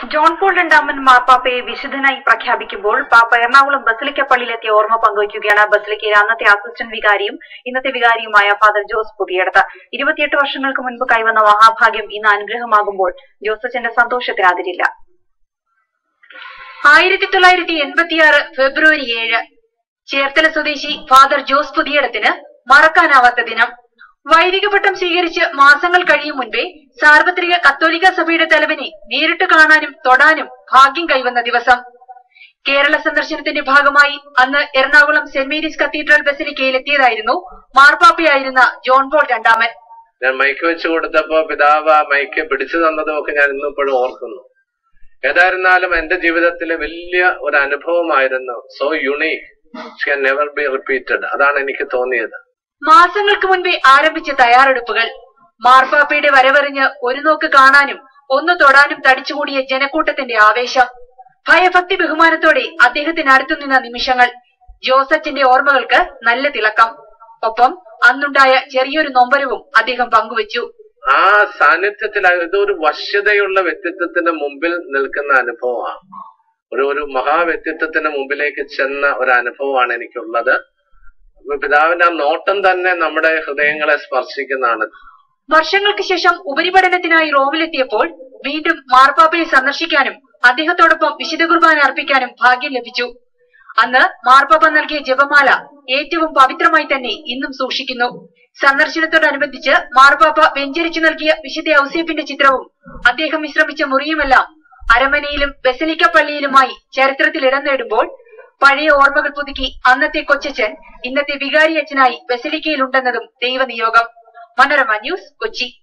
John Paul രണ്ടാമൻ മാർപ്പാപ്പയെ വിശുദ്ധനായി പ്രഖ്യാപിക്കുമ്പോൾ പാപ്പ എറണാകുളം ബസിലിക്ക പള്ളിയിലെത്തിയ ഓർമ്മ പങ്കുവയ്ക്കുകയാണ് ബസിലിക്കയിലെ അന്നത്തെ അസിസ്റ്റന്റ് വികാരിയും ഇന്നത്തെ വികാരിയുമായ ഫാദർ ജോസ് പുതിയടത്ത് ഇരുപത്തിയെട്ട് വർഷങ്ങൾക്ക് മുൻപ് കൈവന്ന മഹാഭാഗ്യം ഇന്ന് അനുഗ്രഹമാകുമ്പോൾ ജോസച്ചന്റെ സന്തോഷത്തിന് അതിരില്ല ആയിരത്തി തൊള്ളായിരത്തി എൺപത്തിയാറ് ഫെബ്രുവരി ഏഴ് ചേർത്തല സ്വദേശി ഫാദർ ജോസ് പുതിയടത്തിന് മറക്കാനാവാത്ത ദിനം വൈദിക പട്ടം സ്വീകരിച്ച് മാസങ്ങൾ കഴിയും മുൻപേ സാർവത്രിക കത്തോലിക്ക സഭയുടെ തലവനെ നേരിട്ട് കാണാനും തൊടാനും ഭാഗ്യം കൈവന്ന ദിവസം കേരള സന്ദർശനത്തിന്റെ ഭാഗമായി അന്ന് എറണാകുളം സെന്റ് മേരീസ് കത്തീഡ്രൽ ബസിലിക്കയിലെത്തിയതായിരുന്നു മാർപ്പാപ്പയായിരുന്ന ജോൺ പോൾ രണ്ടാമൻ ഞാൻ മൈക്ക് വെച്ച് കൊടുത്തപ്പോ പിതാവ് ആ മൈക്ക് പിടിച്ചു തന്നതും ഒക്കെ ഞാൻ ഇന്നും ഇപ്പോഴും ഓർക്കുന്നു ഏതായിരുന്നാലും എന്റെ ജീവിതത്തിലെ വലിയ ഒരു അനുഭവമായിരുന്നു so unique can never be repeated അതാണ് എനിക്ക് തോന്നിയത് മാസങ്ങൾക്ക് മുൻപേ ആരംഭിച്ച തയ്യാറെടുപ്പുകൾ മാർപ്പാപ്പയുടെ വരവറിഞ്ഞ് ഒരു നോക്ക് കാണാനും ഒന്ന് തൊടാനും തടിച്ചുകൂടിയ ജനക്കൂട്ടത്തിന്റെ ആവേശം ഭയഭക്തി ബഹുമാനത്തോടെ അദ്ദേഹത്തിന് അടുത്തു നിന്ന നിമിഷങ്ങൾ ജോസച്ചിന്റെ ഓർമ്മകൾക്ക് നല്ല തിളക്കം ഒപ്പം അന്നുണ്ടായ ചെറിയൊരു നൊമ്പരവും അദ്ദേഹം പങ്കുവച്ചു ആ സാന്നിധ്യത്തിൽ ഇതൊരു വശ്യതയുള്ള വ്യക്തിത്വത്തിന്റെ മുമ്പിൽ നിൽക്കുന്ന അനുഭവമാണ് ഒരു ഒരു മഹാവ്യക്തിത്വത്തിന്റെ മുമ്പിലേക്ക് ചെന്ന ഒരു അനുഭവമാണ് എനിക്കുള്ളത് പിതാവിന്റെ ആ നോട്ടം തന്നെ നമ്മുടെ ഹൃദയങ്ങളെ സ്പർശിക്കുന്നതാണ് വർഷങ്ങൾക്ക് ശേഷം ഉപരിപഠനത്തിനായി റോമിലെത്തിയപ്പോൾ വീണ്ടും മാർപ്പാപ്പയെ സന്ദർശിക്കാനും അദ്ദേഹത്തോടൊപ്പം വിശുദ്ധ കുർബാന അർപ്പിക്കാനും ഭാഗ്യം ലഭിച്ചു അന്ന് മാർപ്പാപ്പ നൽകിയ ജപമാല ഏറ്റവും പവിത്രമായി തന്നെ ഇന്നും സൂക്ഷിക്കുന്നു സന്ദർശനത്തോടനുബന്ധിച്ച് മാർപ്പാപ്പ വെഞ്ചരിച്ചു നൽകിയ വിശുദ്ധ ഔസേപ്പിന്റെ ചിത്രവും അദ്ദേഹം വിശ്രമിച്ച മുറിയുമെല്ലാം അരമനയിലും ബസലിക്ക പള്ളിയിലുമായി ചരിത്രത്തിൽ ഇടം നേടുമ്പോൾ പഴയ ഓർമ്മകൾ പുതുക്കി അന്നത്തെ കൊച്ചച്ചൻ ഇന്നത്തെ വികാരി അച്ഛനായി ബസലിക്കയിലുണ്ടെന്നതും ദൈവനിയോഗം മനോരമ ന്യൂസ് കൊച്ചി